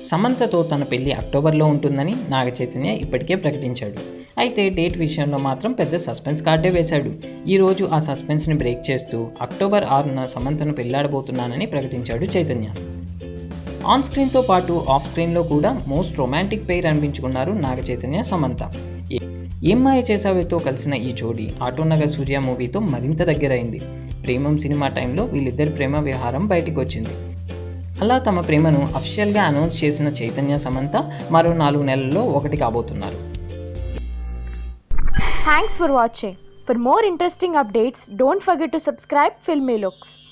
సమంతతో తన పెళ్లి అక్టోబర్లో ఉంటుందని నాగ చైతన్య ఇప్పటికే ప్రకటించాడు అయితే డేట్ విషయంలో మాత్రం పెద్ద సస్పెన్స్ కార్డే వేశాడు ఈరోజు ఆ సస్పెన్స్ని బ్రేక్ చేస్తూ అక్టోబర్ ఆరున సమంతను పెళ్లాడబోతున్నానని ప్రకటించాడు చైతన్య ఆన్ స్క్రీన్తో పాటు ఆఫ్ స్క్రీన్లో కూడా మోస్ట్ రొమాంటిక్ పెయిర్ అనిపించుకున్నారు నాగ చైతన్య సమంత ఏ- ఏం మాయ చేసావేతో కలిసిన ఈ జోడీ ఆటోనగర్ సూర్య మూవీతో మరింత దగ్గరైంది ప్రేమం సినిమా టైంలో వీళ్ళిద్దరి ప్రేమ వ్యవహారం బయటికి వచ్చింది అలా తమ ప్రేమను అఫిషియల్గా అనౌన్స్ చేసిన చైతన్య సమంత మరో నాలుగు నెలల్లో ఒకటి కాబోతున్నారు Thanks for watching. For more interesting updates, don't forget to subscribe Filmy Looks.